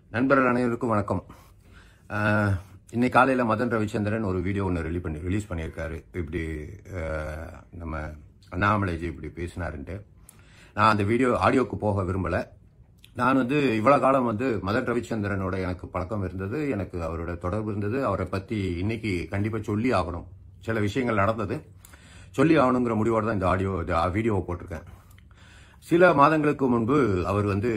நண்பர்கள் அனைவருக்கும் வணக்கம் அஹ், இன்னைக்கு காலையில் மதன் ரவிச்சந்திரன் ஒரு வீடியோ ஒன்று ரிலீஸ் பண்ணி ரிலீஸ் பண்ணியிருக்காரு இப்படி அஹ், நம்ம அண்ணாமலைஜி இப்படி பேசினாருன்ட்டு நான் அந்த வீடியோ ஆடியோக்கு போக விரும்பலை நான் வந்து இவ்வளோ காலம் வந்து மதன் ரவிச்சந்திரனோட எனக்கு பழக்கம் இருந்தது எனக்கு அவரோட தொடர்பு இருந்தது அவரை பற்றி இன்னைக்கு கண்டிப்பாக சொல்லி ஆகணும் சில விஷயங்கள் நடந்தது சொல்லி ஆகணுங்கிற முடிவோடு தான் இந்த ஆடியோ இந்த வீடியோவை போட்டிருக்கேன் சில மாதங்களுக்கு முன்பு அவர் வந்து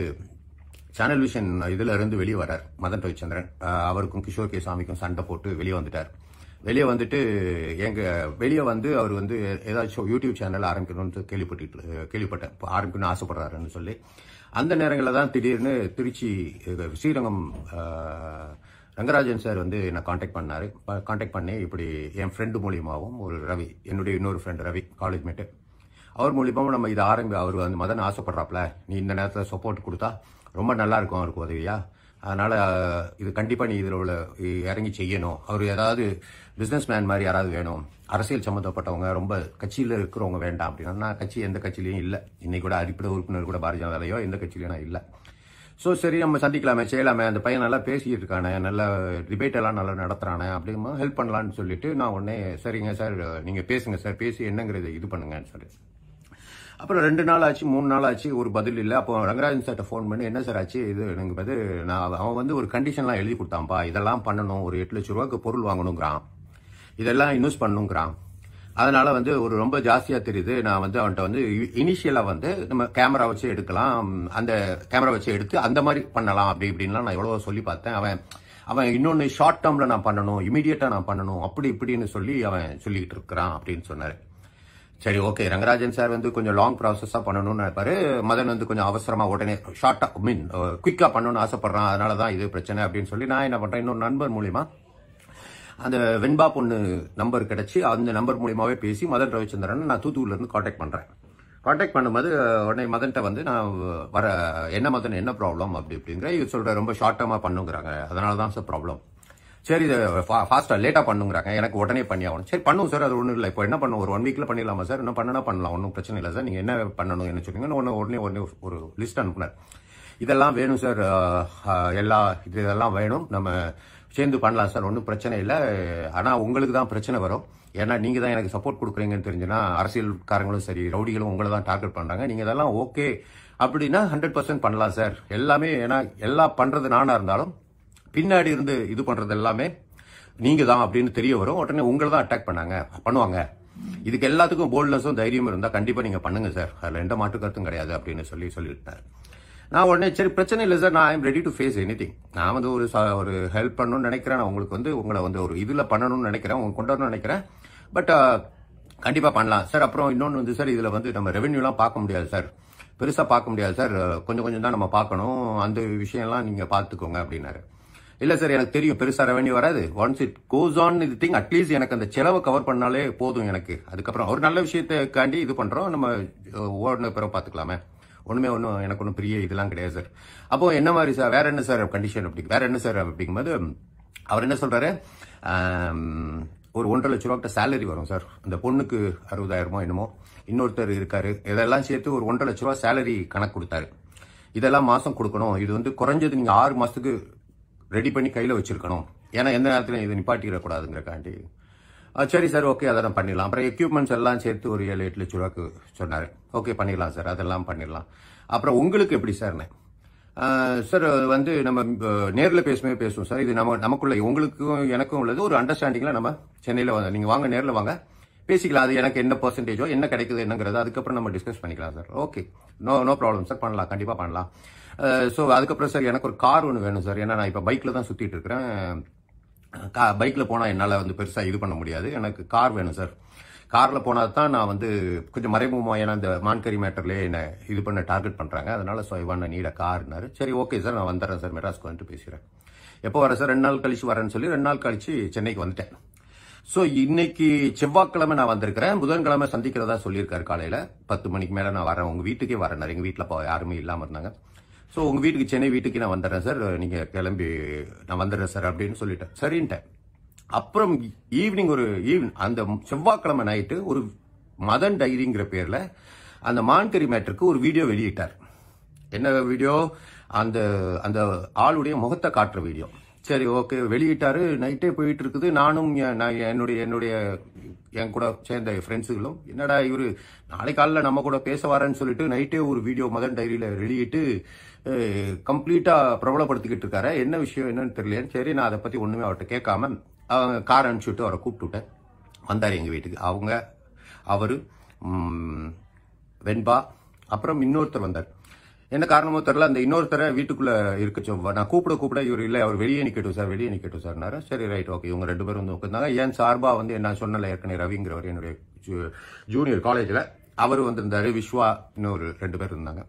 சேனல் விஷன் இதுல இருந்து வெளியே வரார் மதன் ரவிச்சந்திரன் அஹ் அவருக்கும் கிஷோர் கே சாமிக்கும் சண்டை போட்டு வெளியே வந்துட்டார் வெளியே வந்துட்டு எங்க வெளியே வந்து அவர் வந்து ஏதாச்சும் யூடியூப் சேனல் ஆரம்பிக்கணும்னு கேள்விப்பட்டு கேள்விப்பட்டேன் இப்ப ஆரம்பிக்கணும்னு ஆசைப்படுறாருன்னு சொல்லி அந்த நேரங்களில் தான் திடீர்னு திருச்சி இது ஸ்ரீரங்கம் அஹ், ரங்கராஜன் சார் வந்து என்னை காண்டாக்ட் பண்ணாரு காண்டாக்ட் பண்ணி இப்படி என் ஃப்ரெண்டு மூலியமாகவும் ஒரு ரவி என்னுடைய இன்னொரு ஃப்ரெண்ட் ரவி காலேஜ் மேட்டு அவர் மூலியமாக நம்ம இதை ஆரம்பி அவர் வந்து மதன் ஆசைப்படுறாப்ல நீ இந்த நேரத்தில் சப்போர்ட் கொடுத்தா ரொம்ப நல்லா இருக்கும் அவருக்கு உதவியா அதனால அஹ், இது கண்டிப்பா நீ இதில் உள்ள இ- இறங்கி செய்யணும் அவர் ஏதாவது பிசினஸ் மேன் மாதிரி யாராவது வேணும் அரசியல் சம்மந்தப்பட்டவங்க ரொம்ப கட்சியில் இருக்கிறவங்க வேண்டாம் அப்படின்னா நான் கட்சி எந்த கட்சியிலையும் இல்லை இன்னைக்கு கூட அடிப்படை உறுப்பினர் கூட பாரதிய ஜனதாலையோ எந்த கட்சியிலையும் நான் இல்லை ஸோ சரி நம்ம சந்திக்கலாமே செய்யலாமே அந்த பையன் நல்லா பேசிட்டு இருக்கானே நல்ல டிபேட் எல்லாம் நல்லா நடத்துறானே அப்படிமா ஹெல்ப் பண்ணலான்னு சொல்லிட்டு நான் உடனே சரிங்க சார் நீங்க பேசுங்க சார் பேசி என்னங்கிறது இது பண்ணுங்கன்னு சொல்லி அப்புறம் ரெண்டு நாள் ஆச்சு மூணு நாள் ஆச்சு ஒரு பதில் இல்லை அப்போ ரங்கராஜன் சார்ட்ட ஃபோன் பண்ணி என்ன சார் ஆச்சு இது எனக்கு வந்து நான் அவன் வந்து ஒரு கண்டிஷன்லாம் எழுதி கொடுத்தான்ப்பா இதெல்லாம் பண்ணணும் ஒரு எட்டு லட்ச ரூபாய்க்கு பொருள் வாங்கணுங்கிறான் இதெல்லாம் இன்வெஸ்ட் பண்ணுங்கிறான் அதனால வந்து ஒரு ரொம்ப ஜாஸ்தியா தெரியுது நான் வந்து அவன்கிட்ட வந்து இனிஷியலா வந்து நம்ம கேமரா வச்சு எடுக்கலாம் அந்த கேமரா வச்சு எடுத்து அந்த மாதிரி பண்ணலாம் அப்படி இப்படின்லாம் நான் எவ்வளவோ சொல்லி பார்த்தேன் அவன் அவன் இன்னொன்னு ஷார்ட் டேர்ம்ல நான் பண்ணணும் இமீடியட்டா நான் பண்ணணும் அப்படி இப்படின்னு சொல்லி அவன் சொல்லிக்கிட்டு இருக்கிறான் அப்படின்னு சொன்னாரு சரி ஓகே ரங்கராஜன் சார் வந்து கொஞ்சம் லாங் ப்ராசஸாக பண்ணணும்னு நினைப்பாரு மதன் வந்து கொஞ்சம் அவசரமா உடனே ஷார்ட்டாக மீன் குயிக்காக பண்ணணும்னு ஆசைப்படுறான் அதனால தான் இது பிரச்சனை அப்படின்னு சொல்லி நான் என்ன பண்றேன் இன்னொரு நண்பர் மூலியமா அந்த வெண்பா பொண்ணு நம்பர் கிடைச்சி அந்த நம்பர் மூலியமாவே பேசி மதன் ரவிச்சந்திரன் நான் தூத்துக்குடில இருந்து காண்டாக்ட் பண்றேன் காண்டாக்ட் பண்ணும்போது அஹ், உடனே மதன்கிட்ட வந்து நான் வர என்ன மதன் என்ன ப்ராப்ளம் அப்படி இப்படிங்கிற இவர் சொல்ற ரொம்ப ஷார்ட் டேர்மா பண்ணுங்கிறாங்க அதனால தான் சார் ப்ராப்ளம் சரி இது ஃபாஸ்டா லேட்டா பண்ணுங்கிறாங்க எனக்கு உடனே பண்ணி ஆகணும் சரி பண்ணுவோம் சார் அது ஒன்றும் இல்லை இப்போ என்ன பண்ணும் ஒரு ஒன் வீக்ல பண்ணிடலாமா சார் என்ன பண்ணனா பண்ணலாம் ஒன்றும் பிரச்சனை இல்லை சார் நீங்க என்ன பண்ணணும் என்ன சொன்னீங்க ஒன்று உடனே உடனே ஒரு லிஸ்ட் அனுப்புனார் இதெல்லாம் வேணும் சார் அஹ், அஹ், எல்லா இது இதெல்லாம் வேணும் நம்ம சேர்ந்து பண்ணலாம் சார் ஒன்றும் பிரச்சனை இல்லை ஆனால் உங்களுக்கு தான் பிரச்சனை வரும் ஏன்னா நீங்க தான் எனக்கு சப்போர்ட் கொடுக்குறீங்கன்னு தெரிஞ்சுன்னா அரசியல்காரங்களும் சரி ரவுடிகளும் உங்களை தான் டார்கெட் பண்றாங்க நீங்க இதெல்லாம் ஓகே அப்படின்னா ஹண்ட்ரட் பர்சன்ட் பண்ணலாம் சார் எல்லாமே ஏன்னா எல்லாம் பண்றது நானா இருந்தாலும் பின்னாடி இருந்து இது பண்றது எல்லாமே நீங்க தான் அப்படின்னு தெரிய வரும் உடனே உங்களை தான் அட்டாக் பண்ணாங்க பண்ணுவாங்க இதுக்கு எல்லாத்துக்கும் போல்ட்னஸும் தைரியம் இருந்தா கண்டிப்பா நீங்க பண்ணுங்க சார் அதுல எந்த மாற்று கருத்தும் கிடையாது அப்படின்னு சொல்லி சொல்லிட்டார் நான் உடனே சரி பிரச்சனை இல்லை சார் நான் I'm ready to face any நான் வந்து ஒரு ச- ஒரு ஹெல்ப் பண்ணணும்னு நினைக்கிறேன் நான் உங்களுக்கு வந்து உங்களை வந்து ஒரு இதுல பண்ணணும்னு நினைக்கிறேன் உங்க கொண்டு வரணும்னு நினைக்கிறேன் பட் கண்டிப்பா பண்ணலாம் சார் அப்புறம் இன்னொன்று வந்து சார் இதுல வந்து நம்ம ரெவென்யூலாம் பார்க்க முடியாது சார் பெருசா பார்க்க முடியாது சார் கொஞ்சம் கொஞ்சம் தான் நம்ம பார்க்கணும் அந்த விஷயம்லாம் நீங்க பார்த்துக்கோங்க அப்படின்னாரு இல்ல சார் எனக்கு தெரியும் பெருசா ரெவன்யூ வராது ஒன்ஸ் இட் கோஸ் ஆன் இது திங் அட்லீஸ்ட் எனக்கு அந்த செலவை கவர் பண்ணாலே போதும் எனக்கு அதுக்கப்புறம் ஒரு நல்ல விஷயத்தைக்காண்டி இது பண்றோம் நம்ம அஹ், ஓடின பிறகு பார்த்துக்கலாமே ஒண்ணுமே ஒன்றும் எனக்கு ஒன்றும் பெரிய இதெல்லாம் கிடையாது சார் அப்போ என்ன மாதிரி சார் வேற என்ன சார் கண்டிஷன் அப்படி வேற என்ன சார் அப்படிங்கும்போது அவர் என்ன சொல்றாரு ஆம், ஒரு ஒன்றரை லட்ச ரூபா சேலரி வரும் சார் அந்த பொண்ணுக்கு அறுபதாயிரமோ என்னமோ இன்னொருத்தர் இருக்காரு இதெல்லாம் சேர்த்து ஒரு ஒன்றரை லட்ச ரூபா சேலரி கணக்கு கொடுத்தாரு இதெல்லாம் மாசம் கொடுக்கணும் இது வந்து குறைஞ்சது நீங்க ஆறு மாசத்துக்கு ரெடி பண்ணி கையில வச்சிருக்கணும் ஏன்னா எந்த நேரத்திலும் இதை நிப்பாட்டிடக்கூடாதுங்கிறக்காண்டி ஆ, சரி சார் ஓகே அதெல்லாம் பண்ணிடலாம் அப்புறம் எக்யூப்மெண்ட்ஸ் எல்லாம் சேர்த்து ஒரு ஏழு எட்டு லட்ச ரூபாய்க்கு சொன்னாரு ஓகே பண்ணிடலாம் சார் அதெல்லாம் பண்ணிடலாம் அப்புறம் உங்களுக்கு எப்படி சார்னே சார் வந்து நம்ம அஹ், நேர்ல பேசுமே பேசுவோம் சார் இது நம்ம நமக்குள்ள உங்களுக்கும் எனக்கும் உள்ளது ஒரு அண்டர்ஸ்டாண்டிங்ல நம்ம சென்னையில வந்து நீங்க வாங்க நேர்ல வாங்க பேசிக்கலாம் அது எனக்கு என்ன பர்சன்டேஜோ என்ன கிடைக்குது என்னங்கிறது அதுக்கப்புறம் நம்ம டிஸ்கஸ் பண்ணிக்கலாம் sir okay no no problem sir பண்ணலாம் கண்டிப்பா பண்ணலாம் ஸோ அதுக்கப்புறம் சார் எனக்கு ஒரு கார் ஒன்று வேணும் சார் ஏன்னா நான் இப்போ பைக்கில் தான் சுற்றிட்டு இருக்கிறேன் கா பைக்கில் போனால் என்னால் வந்து பெருசாக இது பண்ண முடியாது எனக்கு கார் வேணும் சார் காரில் போனால் தான் நான் வந்து கொஞ்சம் மறைமுகமாக ஏன்னா இந்த மான்கரி மேட்டர்லேயே என்னை இது பண்ண டார்கெட் பண்ணுறாங்க அதனால ஸோ இவன் நீட கார்னாரு சரி ஓகே சார் நான் வந்துடுறேன் சார் மெட்ராஸ்க்கு வந்துட்டு பேசுகிறேன் எப்போ வரேன் சார் ரெண்டு நாள் கழிச்சு வரேன்னு சொல்லி ரெண்டு நாள் கழிச்சு சென்னைக்கு வந்துட்டேன் ஸோ இன்னைக்கு செவ்வாய்க்கிழமை நான் வந்திருக்கிறேன் புதன்கிழமை சந்திக்கிறதா சொல்லியிருக்காரு காலையில பத்து மணிக்கு மேல நான் வரேன் உங்க வீட்டுக்கே வரேன் எங்க வீட்டில் இப்போ யாருமே இல்லாம இருந்தாங்க ஸோ உங்க வீட்டுக்கு சென்னை வீட்டுக்கு நான் வந்துடுறேன் சார் நீங்க கிளம்பி நான் வந்துடுறேன் சார் அப்படின்னு சொல்லிட்டேன் சரின்ட்டேன் அப்புறம் ஈவினிங் ஒரு ஈவினிங் அந்த செவ்வாய்க்கிழமை நைட்டு ஒரு மதன் டைரிங்கிற பேர்ல அந்த மான்கரி மேட்டருக்கு ஒரு வீடியோ வெளியிட்டார் என்ன வீடியோ அந்த அந்த ஆளுடைய முகத்தை காட்டுற வீடியோ சரி ஓகே வெளியிட்டாரு நைட்டே போயிட்டு இருக்குது நானும் என்- நான் என்னுடைய என்னுடைய என் கூட சேர்ந்த ஃப்ரெண்ட்ஸுகளும் என்னடா இவரு நாளை காலைல நம்ம கூட பேச வரேன்னு சொல்லிட்டு நைட்டே ஒரு வீடியோ மதன் டைரியில வெளியிட்டு கம்ப்ளீட்டா பிரபலப்படுத்திக்கிட்டு இருக்காரு என்ன விஷயம் என்னன்னு தெரியல சரி நான் அதை பத்தி ஒண்ணுமே அவர்கிட்ட கேட்காம கார் அனுப்பிச்சுட்டு அவரை கூப்பிட்டு விட்டேன் வந்தார் எங்கள் வீட்டுக்கு அவங்க அவர் வெண்பா அப்புறம் இன்னொருத்தர் வந்தார் என்ன காரணமோ தெரியல அந்த இன்னொருத்தரை வீட்டுக்குள்ள இருக்க சொ- நான் கூப்பிட கூப்பிட இவர் இல்லை அவர் வெளியே நிக்கட்டும் சார் வெளியே நிக்கட்டும் சார்னாரு சரி ரைட் ஓகே இவங்க ரெண்டு பேரும் வந்து உட்காந்தாங்க ஏன் சார்பா வந்து நான் சொன்னல ஏற்கனவே ரவிங்கிறவர் என்னுடைய ஜூ- ஜூனியர் காலேஜில் அவர் வந்திருந்தாரு விஸ்வா இன்னொரு ரெண்டு பேர் இருந்தாங்க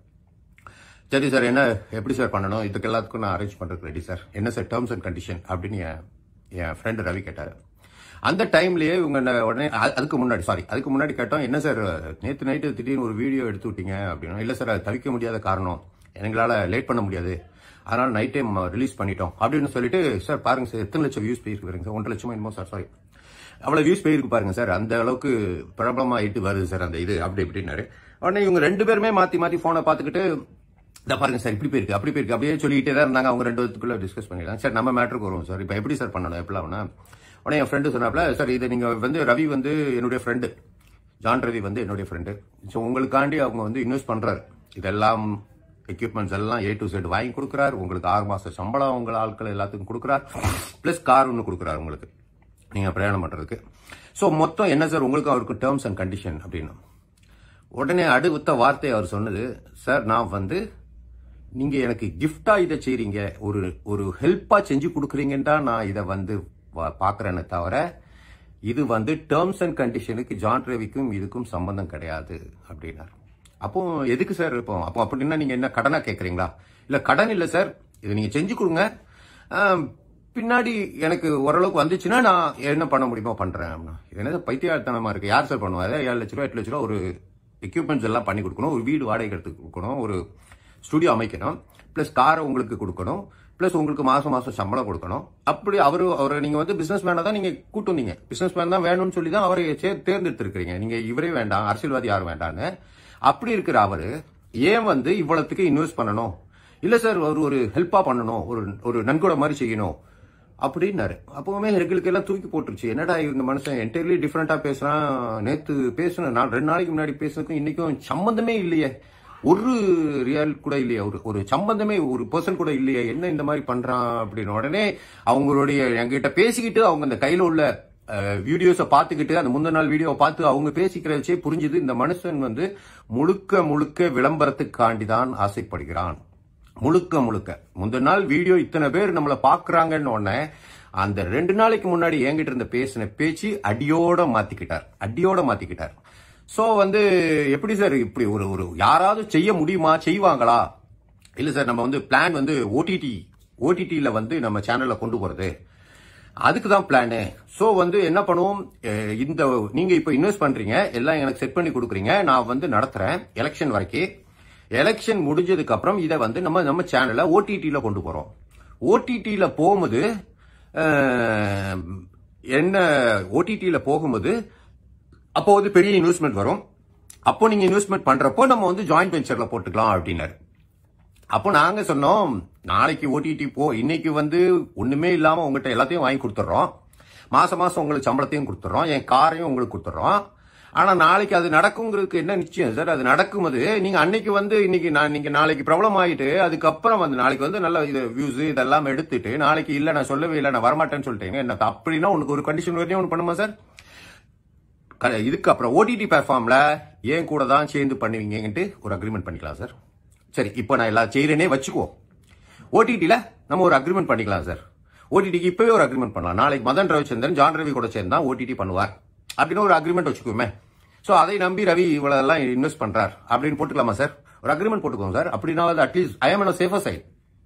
சரி சார் என்ன எப்படி சார் பண்ணணும் இதுக்கு எல்லாத்துக்கும் நான் அரேஞ்ச் பண்றதுக்கு ரெடி சார் என்ன சார் டேர்ம்ஸ் அண்ட் கண்டிஷன் அப்படின்னு என் என் ஃப்ரெண்டு ரவி கேட்டாரு அந்த டைம்லயே இவங்க என்ன உடனே அ- அதுக்கு முன்னாடி சாரி அதுக்கு முன்னாடி கேட்டோம் என்ன சார் நேத்து நைட்டு திடீர்னு ஒரு வீடியோ எடுத்து விட்டீங்க அப்படின்னா இல்ல சார் அது தவிக்க முடியாத காரணம் எங்களால லேட் பண்ண முடியாது அதனால நைட் டைம் ரிலீஸ் பண்ணிட்டோம் அப்படின்னு சொல்லிட்டு சார் பாருங்க சார் எத்தனை லட்சம் வியூஸ் போயிருக்கு பாருங்க சார் ஒன்றரை லட்சமா என்னமோ சார் சாரி அவ்வளவு வியூஸ் போயிருக்கு பாருங்க சார் அந்த அளவுக்கு பிரபலமாயிட்டு வருது சார் அந்த இது அப்படி இப்படின்னாரு உடனே இவங்க ரெண்டு பேருமே மாத்தி மாத்தி போனை பார்த்துக்கிட்டு இதை பாருங்க சார் இப்படி போயிருக்கு அப்படி போயிருக்கு அப்படியே சொல்லிக்கிட்டே தான் இருந்தாங்க அவங்க ரெண்டு பேத்துக்குள்ள டிஸ்கஸ் பண்ணிடலாம் சார் நம்ம மேட்டருக்கு வருவோம் சார் இப்போ எப்படி சார் பண்ணணும் எப்படிலாம் உடனே என் ஃப்ரெண்டு சொன்னாப்ல சார் இதை நீங்க வந்து ரவி வந்து என்னுடைய ஃப்ரெண்டு ஜான் ரவி வந்து என்னுடைய ஃப்ரெண்டு ஸோ உங்களுக்காண்டி அவங்க வந்து இன்வெஸ்ட் பண்றாரு இதெல்லாம் எக்யூப்மெண்ட்ஸ் எல்லாம் ஏ டு செட் வாங்கி கொடுக்குறாரு உங்களுக்கு ஆறு மாசம் சம்பளம் உங்கள் ஆட்கள் எல்லாத்துக்கும் கொடுக்குறாரு ப்ளஸ் கார் ஒன்று கொடுக்குறாரு உங்களுக்கு நீங்க பிரயாணம் பண்றதுக்கு ஸோ மொத்தம் என்ன சார் உங்களுக்கு அவருக்கு டேர்ம்ஸ் அண்ட் கண்டிஷன் அப்படின்னு உடனே அடுத்த வார்த்தை அவர் சொன்னது சார் நான் வந்து நீங்க எனக்கு கிஃப்டா இதை செய்றீங்க ஒரு ஒரு ஹெல்ப்பா செஞ்சு கொடுக்குறீங்கன்னு தான் நான் இதை வந்து வா- பார்க்கறேனே தவிர இது வந்து டேர்ம்ஸ் அண்ட் கண்டிஷனுக்கு ஜான் ரவிக்கும் இதுக்கும் சம்பந்தம் கிடையாது அப்படின்னாரு அப்போ எதுக்கு சார் இப்போ அப்போ அப்படின்னா நீங்க என்ன கடனா கேக்குறீங்களா இல்ல கடன் இல்ல சார் இதை நீங்க செஞ்சு கொடுங்க ஆம், பின்னாடி எனக்கு ஓரளவுக்கு வந்துச்சுன்னா நான் என்ன பண்ண முடியுமோ பண்றேன் அப்படின்னா. இது என்ன பைத்தியார்த்தனமா இருக்கு யார் சார் பண்ணுவா அதை ஏழு லட்ச ரூபா எட்டு லட்ச ரூபா ஒரு எக்யூப்மெண்ட்ஸ் எல்லாம் பண்ணி கொடுக்கணும் ஒரு வீடு வாடகை எடுத்து கொடுக்கணும் ஒரு ஸ்டுடியோ அமைக்கணும் ப்ளஸ் காரை உங்களுக்கு கொடுக்கணும் ப்ளஸ் உங்களுக்கு மாசம் மாசம் சம்பளம் கொடுக்கணும் அப்படி அவரு அவரை நீங்க வந்து பிசினஸ் மேனை தான் நீங்க கூட்டு வந்தீங்க பிசினஸ் மேன் தான் வேணும்னு சொல்லி தான் அவரை சே- தேர்ந்தெடுத்திருக்கிறீங்க நீங்க இவரே வேண்டாம் அரசியல்வாதி யாரும் வேண்டான்னு அப்படி இருக்கிற அவரு ஏன் வந்து இவ்வளவுக்கு இன்வெஸ்ட் பண்ணணும் இல்ல சார் ஒரு ஒரு ஹெல்ப்பா பண்ணணும் ஒரு ஒரு நன்கொடை மாதிரி செய்யணும் அப்படின்னாரு அப்பவுமே எங்களுக்கு எல்லாம் தூக்கி போட்டுருச்சு என்னடா இந்த மனுஷன் என்டையர்லி டிஃப்ரெண்டா பேசுறான் நேத்து பேசுன நான் ரெண்டு நாளைக்கு முன்னாடி பேசுனதுக்கும் இன்னைக்கும் சம்பந்தமே இல்லையே ஒரு ரியல் கூட இல்லையே ஒரு ஒரு சம்பந்தமே ஒரு பர்சன் கூட இல்லையே என்ன இந்த மாதிரி பண்றான் அப்படின்னு உடனே அவங்களுடைய என்கிட்ட பேசிக்கிட்டு அவங்க அந்த கையில உள்ள வீடியோஸை பார்த்துக்கிட்டு அந்த முந்தின நாள் வீடியோவை பார்த்து அவங்க பேசிக்கிற வச்சே புரிஞ்சுது இந்த மனுஷன் வந்து முழுக்க முழுக்க விளம்பரத்துக்காண்டி தான் ஆசைப்படுகிறான் முழுக்க முழுக்க முந்தின நாள் வீடியோ இத்தனை பேர் நம்மள பாக்குறாங்கன்னு உடனே அந்த ரெண்டு நாளைக்கு முன்னாடி என்கிட்ட இருந்த பேசின பேச்சு அடியோட மாத்திக்கிட்டார் அடியோட மாத்திக்கிட்டார் சோ வந்து எப்படி சார் இப்படி ஒரு ஒரு யாராவது செய்ய முடியுமா செய்வாங்களா இல்ல சார் நம்ம வந்து பிளான் வந்து ஓடிடி ஓடிடியில வந்து நம்ம சேனல்ல கொண்டு போறது அதுக்கு தான் பிளானு சோ வந்து என்ன பண்ணுவோம் அஹ் இந்த நீங்க இப்ப இன்வெஸ்ட் பண்றீங்க எல்லாம் எனக்கு செட் பண்ணி கொடுக்குறீங்க நான் வந்து நடத்துறேன் எலெக்ஷன் வரைக்கும் எலெக்ஷன் முடிஞ்சதுக்கு அப்புறம் இதை வந்து நம்ம நம்ம சேனலை ஓடிடியில கொண்டு போறோம் ஓடிடியில போகும்போது அஹ், என்ன ஓடிடியில போகும்போது அப்போ வந்து பெரிய இன்வெஸ்ட்மெண்ட் வரும் அப்போ நீங்க இன்வெஸ்ட்மெண்ட் பண்றப்போ நம்ம வந்து ஜாயிண்ட் வெஞ்சர்ல போட்டுக்கலாம் அப்படின்னாரு அப்போ நாங்க சொன்னோம் நாளைக்கு ஓடிடி போ இன்னைக்கு வந்து ஒண்ணுமே இல்லாம உங்ககிட்ட எல்லாத்தையும் வாங்கி கொடுத்துட்றோம் மாசம் மாசம் உங்களுக்கு சம்பளத்தையும் கொடுத்துட்றோம் என் காரையும் உங்களுக்கு கொடுத்துட்றோம் ஆனா நாளைக்கு அது நடக்குங்கிறதுக்கு என்ன நிச்சயம் சார் அது நடக்கும்போது நீங்க அன்னைக்கு வந்து இன்னைக்கு நான் நீங்க நாளைக்கு ப்ராப்ளம் ஆயிட்டு அதுக்கப்புறம் வந்து நாளைக்கு வந்து நல்ல இது வியூஸ் இதெல்லாம் எடுத்துட்டு நாளைக்கு இல்ல நான் சொல்லவே இல்லை நான் வரமாட்டேன்னு சொல்லிட்டேங்க என்ன அப்படின்னா உனக்கு ஒரு கண்டிஷன் வரையும் ஒன்று பண்ணுமா சார் க- இதுக்கு அப்புறம் ஓடிடி பிளாட்ஃபார்ம்ல ஏன் கூட தான் சேர்ந்து பண்ணுவீங்கன்ட்டு ஒரு அக்ரிமெண்ட் பண்ணிக்கலாம் சார் சரி இப்போ நான் எல்லாம் செய்யறேனே வச்சுக்குவோம் ஓடிடில நம்ம ஒரு அக்ரிமெண்ட் பண்ணிக்கலாம் சார் ஓடிடிக்கு இப்பவே ஒரு அக்ரிமெண்ட் பண்ணலாம் நாளைக்கு மதன் ரவிச்சந்திரன் ஜான் ரவி கூட சேர்ந்து தான் ஓடிடி பண்ணுவார் அப்படின்னு ஒரு அக்ரிமெண்ட் வச்சுக்குவோமே சோ அதை நம்பி ரவி இவ்வளவு எல்லாம் இன்வெஸ்ட் பண்றார் அப்படின்னு போட்டுக்கலாமா சார் ஒரு அக்ரிமெண்ட் போட்டுக்கோங்க சார் அப்படின்னா at least I am safer side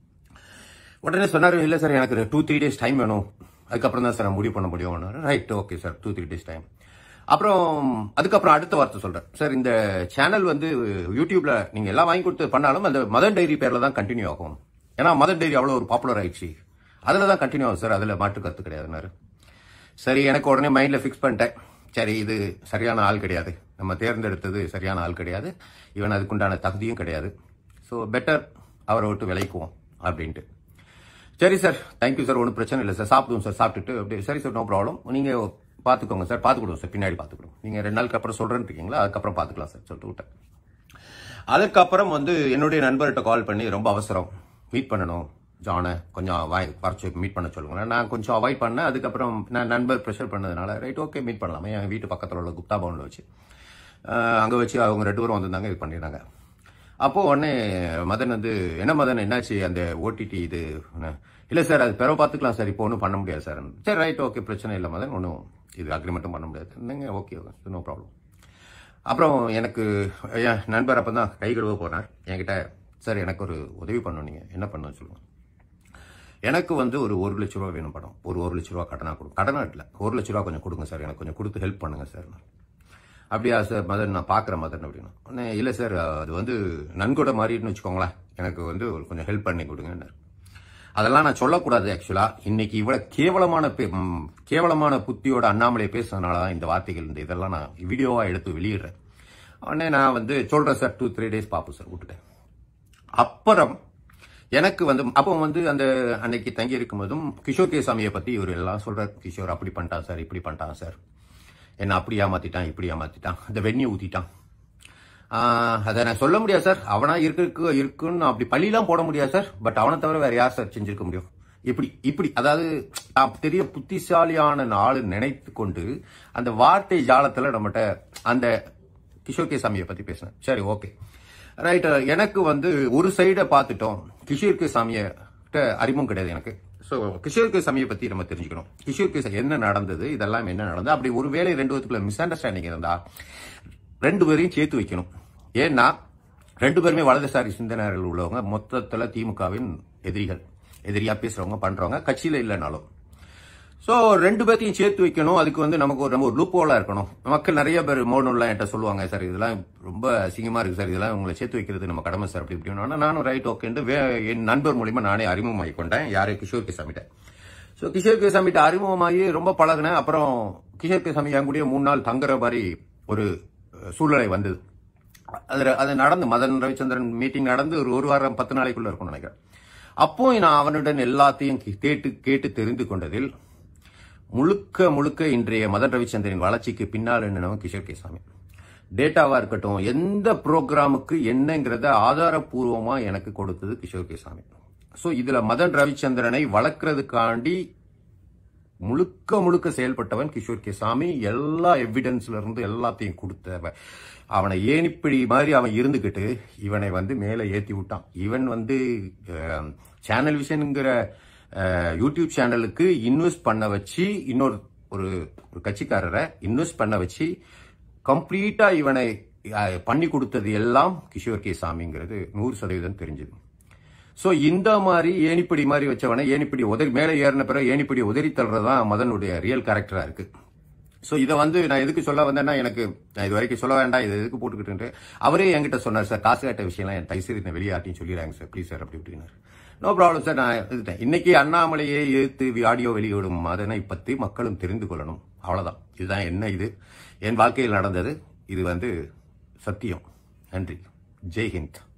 உடனே சொன்னாரு இல்ல சார் எனக்கு டூ த்ரீ டேஸ் டைம் வேணும் அதுக்கப்புறம் தான் சார் நான் முடிவு பண்ண முடியும் right okay sir two three days time அப்புறம் அதுக்கப்புறம் அடுத்த வார்த்தை சொல்றேன் சார் இந்த சேனல் வந்து யூடியூப்ல நீங்க எல்லாம் வாங்கி கொடுத்து பண்ணாலும் அந்த மதர் டைரி பேர்ல தான் கண்டினியூ ஆகும் ஏன்னா மதர் டைரி அவ்வளவு ஒரு பாப்புலர் ஆயிடுச்சு அதுல தான் கண்டினியூ ஆகும் சார் அதுல மாற்று கருத்து கிடையாதுன்னாரு சரி எனக்கு உடனே மைண்ட்ல ஃபிக்ஸ் பண்ணிட்டேன் சரி இது சரியான ஆள் கிடையாது நம்ம தேர்ந்தெடுத்தது சரியான ஆள் கிடையாது இவன் அதுக்குண்டான தகுதியும் கிடையாது ஸோ பெட்டர் அவரை விட்டு விலைக்குவோம் அப்படின்ட்டு சரி சார் தேங்க்யூ சார் ஒன்றும் பிரச்சனை இல்லை சார் சாப்பிடுவோம் சார் சாப்பிட்டுட்டு அப்படியே சரி சார் நோ ப்ராப்ளம் நீங்கள் பார்த்துக்கோங்க சார் பார்த்துக்கிடுவோம் சார் பின்னாடி பார்த்துக்கிடுவோம் நீங்கள் ரெண்டு நாளுக்கு அப்புறம் சொல்கிறேன்னு இருக்கீங்களா அதுக்கப்புறம் பார்த்துக்கலாம் சார் சொல்லிட்டு விட்டேன் அதுக்கப்புறம் வந்து என்னுடைய நண்பர்கிட்ட கால் பண்ணி ரொம்ப அவசரம் மீட் பண்ணணும் ஜானை கொஞ்சம் வாய் வரைச்சி மீட் பண்ண சொல்லுங்களேன் நான் கொஞ்சம் அவாய்ட் பண்ணேன் அதுக்கப்புறம் நான் நண்பர் ப்ரெஷர் பண்ணதுனால ரைட் ஓகே மீட் பண்ணலாமே என் வீட்டு பக்கத்தில் உள்ள குப்தா பவனில் வச்சு அங்கே வச்சு அவங்க ரெண்டு பேரும் வந்திருந்தாங்க இது பண்ணியிருந்தாங்க அப்போது உடனே மதன் வந்து என்ன மதன் என்னாச்சு அந்த ஓடிடி இது இல்லை சார் அது பிறகு பார்த்துக்கலாம் சார் இப்போ ஒன்றும் பண்ண முடியாது சார் சரி ரைட் ஓகே பிரச்சனை இல்லை மதன் ஒன்றும் இது அக்ரிமெண்ட்டும் பண்ண முடியாது என்னங்க ஓகே நோ ப்ராப்ளம் அப்புறம் எனக்கு என் நண்பர் அப்போ தான் கை கழுவ போனார் என்கிட்ட சார் எனக்கு ஒரு உதவி பண்ணணும் நீங்கள் என்ன பண்ணணும்னு சொல்லுங்கள் எனக்கு வந்து ஒரு ஒரு லட்ச ரூபா வேணும் படம் ஒரு ஒரு லட்ச ரூபா கடனாக கொடுங்க கடனாக இல்லை ஒரு லட்ச ரூபா கொஞ்சம் கொடுங்க சார் எனக்கு கொஞ்சம் கொடுத்து ஹெல்ப் பண்ணுங்க சார் அப்படியா சார் மதன் நான் பார்க்குறேன் மதன் அப்படின்னா உடனே இல்லை சார் அது வந்து நன்கொடை மாதிரின்னு வச்சுக்கோங்களேன் எனக்கு வந்து ஒரு கொஞ்சம் ஹெல்ப் பண்ணி கொடுங்கன்னாரு அதெல்லாம் நான் சொல்லக்கூடாது ஆக்சுவலா இன்னைக்கு இவ்வளவு கேவலமான பே- ம், கேவலமான புத்தியோட அண்ணாமலை பேசுனதுனால தான் இந்த வார்த்தைகள் இந்த இதெல்லாம் நான் வீடியோவா எடுத்து வெளியிடுறேன் உடனே நான் வந்து சொல்றேன் சார் டூ த்ரீ டேஸ் பார்ப்போம் சார் விட்டுட்டேன் அப்புறம் எனக்கு வந்து அப்போ வந்து அந்த அன்னைக்கு தங்கி இருக்கும்போதும் கிஷோர் கே சாமியை பத்தி இவர் எல்லாம் சொல்றார் கிஷோர் அப்படி பண்ணிட்டான் சார் இப்படி பண்ணிட்டான் சார் என்ன அப்படி ஏமாத்திட்டான் இப்படி ஏமாத்திட்டான் இந்த வெந்நி ஊத்திட்டான் ஆஹ், அதை நான் சொல்ல முடியாது சார் அவனா இருக்கு இருக்குன்னு அப்படி பள்ளியெல்லாம் போட முடியாது சார் பட் அவனை தவிர வேற யார் சார் செஞ்சிருக்க முடியும் இப்படி இப்படி அதாவது நான் பெரிய புத்திசாலியான ஆளு நினைத்து கொண்டு அந்த வார்த்தை ஜாலத்துல நம்மகிட்ட அந்த கிஷோர் கே சாமியை பத்தி பேசினேன் சரி ஓகே ரைட் எனக்கு வந்து ஒரு சைடை பார்த்துட்டோம் கிஷோர் கே சாமியை அறிமுகம் கிடையாது எனக்கு ஸோ கிஷோர் கே சாமியை பத்தி நம்ம தெரிஞ்சுக்கணும் கிஷோர் கே சாமி என்ன நடந்தது இதெல்லாம் என்ன நடந்தது அப்படி ஒருவேளை ரெண்டு விதத்துக்குள்ள மிஸ் அண்டர்ஸ்டாண்டிங் இருந்தா ரெண்டு பேரையும் சேர்த்து வைக்கணும் ஏன்னா ரெண்டு பேருமே வலதுசாரி சிந்தனைகள் உள்ளவங்க மொத்தத்துல திமுகவின் எதிரிகள் எதிரியா பேசுறவங்க பண்றவங்க கட்சியில இல்லைனாலும் ஸோ ரெண்டு பேர்த்தையும் சேர்த்து வைக்கணும் அதுக்கு வந்து நமக்கு ஒரு நம்ம ஒரு லூப்போலா இருக்கணும் மக்கள் நிறைய பேர் மோனோலாம் என்கிட்ட சொல்லுவாங்க சார் இதெல்லாம் ரொம்ப அசிங்கமா இருக்கு சார் இதெல்லாம் உங்களை சேர்த்து வைக்கிறது நம்ம கடமை சார் அப்படி இப்படின்னு நானும் ரைட் ஓகேன்னு வே என் நண்பர் மூலியமா நானே அறிமுகமாகி கொண்டேன் யாரு கிஷோர் கேசாமிட்ட ஸோ கிஷோர் கேசாமிட்ட அறிமுகமாகி ரொம்ப பழகினேன் அப்புறம் கிஷோர் கேசாமி என் கூடயே மூணு நாள் தங்குற மாதிரி ஒரு அஹ், சூழ்நிலை வந்தது அதுல அது நடந்து மதன் ரவிச்சந்திரன் மீட்டிங் நடந்து ஒரு ஒரு வாரம் பத்து நாளைக்குள்ள இருக்கும்னு நினைக்கிறேன் அப்போ நான் அவனுடன் எல்லாத்தையும் கே- கேட்டு கேட்டு தெரிந்து கொண்டதில் முழுக்க முழுக்க இன்றைய மதன் ரவிச்சந்திரன் வளர்ச்சிக்கு பின்னால் என்னவன் கிஷோர் கேசாமி டேட்டாவா இருக்கட்டும் எந்த ப்ரோக்ராமுக்கு என்னங்கிறத ஆதாரபூர்வமா எனக்கு கொடுத்தது கிஷோர் கேசாமி சோ இதுல மதன் ரவிச்சந்திரனை வளர்க்கறதுக்காண்டி முழுக்க முழுக்க செயல்பட்டவன் கிஷோர் கேசாமி எல்லா எவிடன்ஸ்ல இருந்து எல்லாத்தையும் கொடுத்தவன் அவனை ஏனிப்பிடி மாதிரி அவன் இருந்துகிட்டு இவனை வந்து மேலே ஏத்தி விட்டான் இவன் வந்து அஹ், சேனல் விஷன்ங்கிற அஹ், யூடியூப் சேனலுக்கு இன்வெஸ்ட் பண்ண வச்சு இன்னொரு ஒரு ஒரு கட்சிக்காரரை இன்வெஸ்ட் பண்ண வச்சு கம்ப்ளீட்டா இவனை அஹ், பண்ணி கொடுத்தது எல்லாம் கிஷோர் கே சாமிங்கிறது நூறு சதவீதம் தெரிஞ்சது சோ இந்த மாதிரி ஏணிப்படி மாதிரி வச்சவனை ஏணிப்படி உதறி மேலே ஏறின பிறகு ஏணிப்படி உதறி தள்ளுறதுதான் மதனுடைய ரியல் கேரக்டரா இருக்கு சோ இதை வந்து நான் எதுக்கு சொல்ல வந்தேன்னா எனக்கு நான் இது வரைக்கும் சொல்ல வேண்டாம் இது எதுக்கு போட்டுக்கிட்டு அவரே என்கிட்ட சொன்னார் சார் காசு கட்ட விஷயம்லாம் என் தைசரி இந்த வெளியாட்டின்னு சொல்லிடுறாங்க சார் ப்ளீஸ் சார் அப்படி இப்படின்னாரு நோ ப்ராப்ளம் சார் நான் இதுட்டேன் இன்னைக்கு அண்ணாமலையை எதிர்த்து ஆடியோ வெளியிடும் அதனை பத்தி மக்களும் தெரிந்து கொள்ளணும் அவ்வளவுதான் இதுதான் என்ன இது என் வாழ்க்கையில் நடந்தது இது வந்து சத்தியம் நன்றி ஜெய் ஹிந்த்